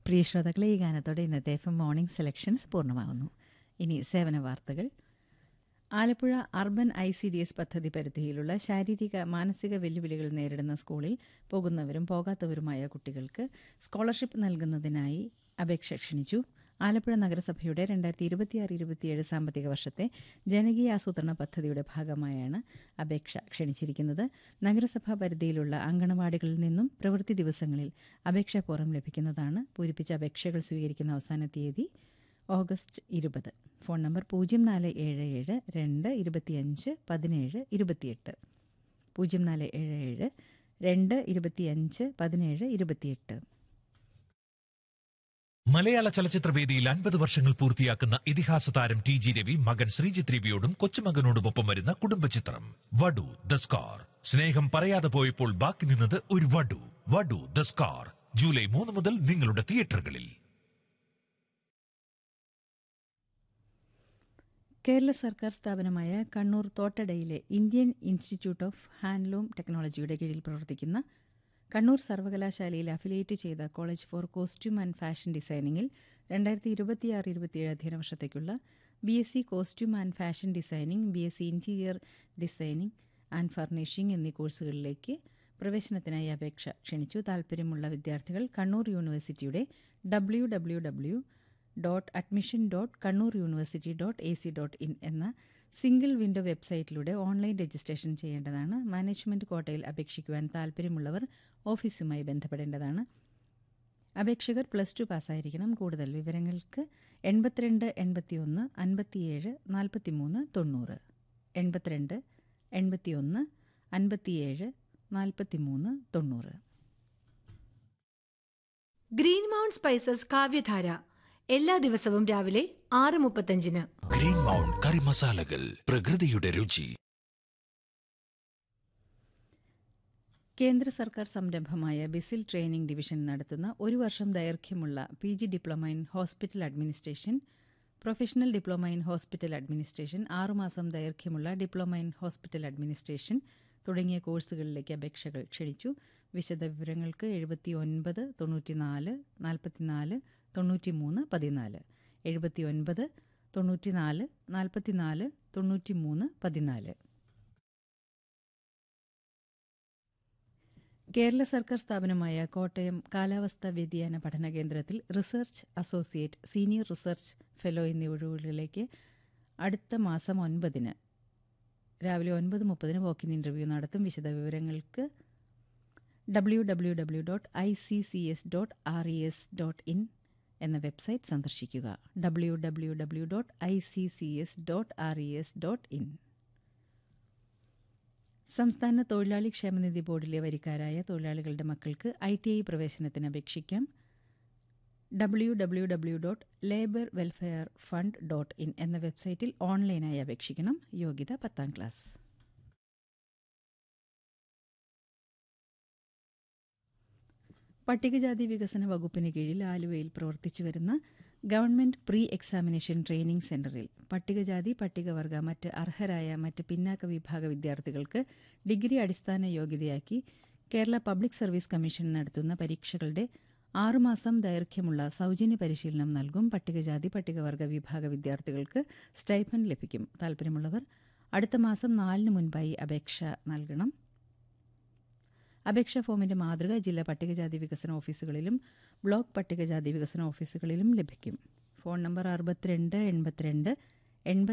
പ്രിയ ശ്രോതാക്കളെ ഈ ഗാനത്തോടെ ഇന്നത്തെ എഫ് എം മോർണിംഗ് സെലക്ഷൻസ് പൂർണ്ണമാകുന്നു ഇനി സേവന വാർത്തകൾ Alappuzha urban I C D S പദ്ധതി പരിധിയിലുള്ള ശാരീരിക മാനസിക വെല്ലുവിളികൾ നേരിടുന്ന സ്കൂളിൽ പോകുന്നവരും പോകാത്തവരുമായ കുട്ടികൾക്ക് സ്കോളർഷിപ്പ് നൽകുന്നതിനായി അപേക്ഷ ക്ഷണിച്ചു ആലപ്പുഴ നഗരസഭയുടെ രണ്ടായിരത്തി ഇരുപത്തിയാറ് ഇരുപത്തിയേഴ് സാമ്പത്തിക വർഷത്തെ ജനകീയ ആസൂത്രണ പദ്ധതിയുടെ ഭാഗമായാണ് അപേക്ഷ ക്ഷണിച്ചിരിക്കുന്നത് നഗരസഭാ പരിധിയിലുള്ള അങ്കണവാടികളിൽ നിന്നും പ്രവൃത്തി ദിവസങ്ങളിൽ അപേക്ഷാ ഫോറം ലഭിക്കുന്നതാണ് പൂരിപ്പിച്ച അപേക്ഷകൾ സ്വീകരിക്കുന്ന അവസാന തീയതി ഓഗസ്റ്റ് ഇരുപത് ഫോൺ നമ്പർ പൂജ്യം നാല് ഏഴ് ഏഴ് രണ്ട് ഇരുപത്തിയഞ്ച് പതിനേഴ് ഇരുപത്തിയെട്ട് പൂജ്യം നാല് ഏഴ് ഏഴ് രണ്ട് ഇരുപത്തിയഞ്ച് പതിനേഴ് ഇരുപത്തിയെട്ട് മലയാള ചലച്ചിത്രവേദിയിൽ അൻപത് വർഷങ്ങൾ പൂർത്തിയാക്കുന്ന ഇതിഹാസ താരം ടി ജി രവി മകൻ ശ്രീജിത്ത് രവിയോടും കൊച്ചുമകനോടുമൊപ്പം വരുന്ന കുടുംബചിത്രം വടു ദ സ്കാർ സ്നേഹം പറയാതെ പോയപ്പോൾ ബാക്കി നിന്നത് ഒരു വടു വടു ദ സ്കാർ ജൂലൈ മൂന്ന് മുതൽ നിങ്ങളുടെ തിയേറ്ററുകളിൽ കേരള സർക്കാർ സ്ഥാപനമായ കണ്ണൂർ തോട്ടടയിലെ ഇന്ത്യൻ ഇൻസ്റ്റിറ്റ്യൂട്ട് ഓഫ് ഹാൻഡ്ലൂം ടെക്നോളജിയുടെ കീഴിൽ പ്രവർത്തിക്കുന്ന കണ്ണൂർ സർവകലാശാലയിൽ അഫിലിയേറ്റ് ചെയ്ത college for costume and fashion ഡിസൈനിങ്ങിൽ രണ്ടായിരത്തി ഇരുപത്തിയാറ് ഇരുപത്തിയേഴ് അധ്യയന വർഷത്തേക്കുള്ള B S C costume and fashion designing B S C interior designing and furnishing എന്നീ കോഴ്സുകളിലേക്ക് പ്രവേശനത്തിനായി അപേക്ഷ ക്ഷണിച്ചു താൽപ്പര്യമുള്ള വിദ്യാർത്ഥികൾ കണ്ണൂർ യൂണിവേഴ്സിറ്റിയുടെ W W W dot admission dot Kannur university dot A C dot in എന്ന സിംഗിൾ വിൻഡോ വെബ്സൈറ്റിലൂടെ ഓൺലൈൻ രജിസ്ട്രേഷൻ ചെയ്യേണ്ടതാണ് മാനേജ്മെന്റ് കോട്ടയിൽ അപേക്ഷിക്കുവാൻ താൽപ്പര്യമുള്ളവർ ഓഫീസുമായി ബന്ധപ്പെടേണ്ടതാണ് അപേക്ഷകർ പ്ലസ് ടു പാസ്സായിരിക്കണം കൂടുതൽ വിവരങ്ങൾക്ക് എൺപത്തിരണ്ട് എൺപത്തിയൊന്ന് അൻപത്തിയേഴ് നാൽപ്പത്തിമൂന്ന് തൊണ്ണൂറ് എൺപത്തിരണ്ട് എൺപത്തിയൊന്ന് അൻപത്തിയേഴ് നാൽപ്പത്തിമൂന്ന് തൊണ്ണൂറ് ഗ്രീൻ മൗണ്ട് സ്പൈസസ് കാവ്യധാര എല്ലാ ദിവസവും രാവിലെ ആറ് മുപ്പത്തഞ്ചിന് ഗ്രീൻ മൗണ്ട് കറി മസാലകൾ പ്രകൃതിയുടെ രുചി കേന്ദ്ര സർക്കാർ സംരംഭമായ ബിസിൽ ട്രെയിനിംഗ് ഡിവിഷൻ നടത്തുന്ന ഒരു വർഷം ദൈർഘ്യമുള്ള P G diploma in hospital administration professional diploma in hospital administration ആറുമാസം ദൈർഘ്യമുള്ള ഡിപ്ലോമ ഇൻ ഹോസ്പിറ്റൽ അഡ്മിനിസ്ട്രേഷൻ തുടങ്ങിയ കോഴ്സുകളിലേക്ക് അപേക്ഷകൾ ക്ഷണിച്ചു വിശദവിവരങ്ങൾക്ക് എഴുപത്തി ഒൻപത് തൊണ്ണൂറ്റിനാല് നാൽപ്പത്തിനാല് തൊണ്ണൂറ്റിമൂന്ന് പതിനാല് എഴുപത്തി ഒൻപത് തൊണ്ണൂറ്റിനാല് നാൽപ്പത്തിനാല് തൊണ്ണൂറ്റിമൂന്ന് പതിനാല് കേരള സർക്കാർ സ്ഥാപനമായ കോട്ടയം കാലാവസ്ഥാ വ്യതിയാന പഠന കേന്ദ്രത്തിൽ research associate senior research fellow എന്നീ ഒഴിവുകളിലേക്ക് അടുത്ത മാസം ഒൻപതിന് രാവിലെ ഒൻപത് മുപ്പതിന് വോക്കിൻ ഇൻ്റർവ്യൂ നടത്തും വിശദവിവരങ്ങൾക്ക് W W W dot I C C S dot R E S dot in എന്ന വെബ്സൈറ്റ് സന്ദർശിക്കുക W W W dot I C C S dot R E S dot in സംസ്ഥാന തൊഴിലാളി ക്ഷേമനിധി ബോർഡിലെ വരിക്കാരായ തൊഴിലാളികളുടെ മക്കൾക്ക് ഐ ടി ഐ പ്രവേശനത്തിന് അപേക്ഷിക്കാം W W W dot labour welfare fund dot in എന്ന വെബ്സൈറ്റിൽ ഓൺലൈനായി അപേക്ഷിക്കണം യോഗ്യത പത്താം ക്ലാസ് പട്ടികജാതി വികസന വകുപ്പിന് കീഴിൽ ആലുവയിൽ പ്രവർത്തിച്ചു വരുന്ന ഗവൺമെന്റ് പ്രീ എക്സാമിനേഷൻ ട്രെയിനിംഗ് സെന്ററിൽ പട്ടികജാതി പട്ടികവർഗ മറ്റ് അർഹരായ മറ്റ് പിന്നാക്ക വിഭാഗ വിദ്യാർത്ഥികൾക്ക് ഡിഗ്രി അടിസ്ഥാന യോഗ്യതയാക്കി കേരള പബ്ലിക് സർവീസ് കമ്മീഷൻ നടത്തുന്ന പരീക്ഷകളുടെ ആറുമാസം ദൈർഘ്യമുള്ള സൗജന്യ പരിശീലനം നൽകും പട്ടികജാതി പട്ടികവർഗ വിഭാഗ വിദ്യാർത്ഥികൾക്ക് സ്റ്റൈഫൻ ലഭിക്കും താൽപ്പര്യമുള്ളവർ അടുത്ത മാസം നാലിന് മുൻപായി അപേക്ഷ നൽകണം അപേക്ഷാ ഫോമിന്റെ മാതൃക ജില്ലാ പട്ടികജാതി വികസന ഓഫീസുകളിലും ബ്ലോക്ക് പട്ടികജാതി വികസന ഓഫീസുകളിലും ലഭിക്കും ഫോൺ നമ്പർ അറുപത്തിരണ്ട് എൺപത്തിരണ്ട് എൺപത്തി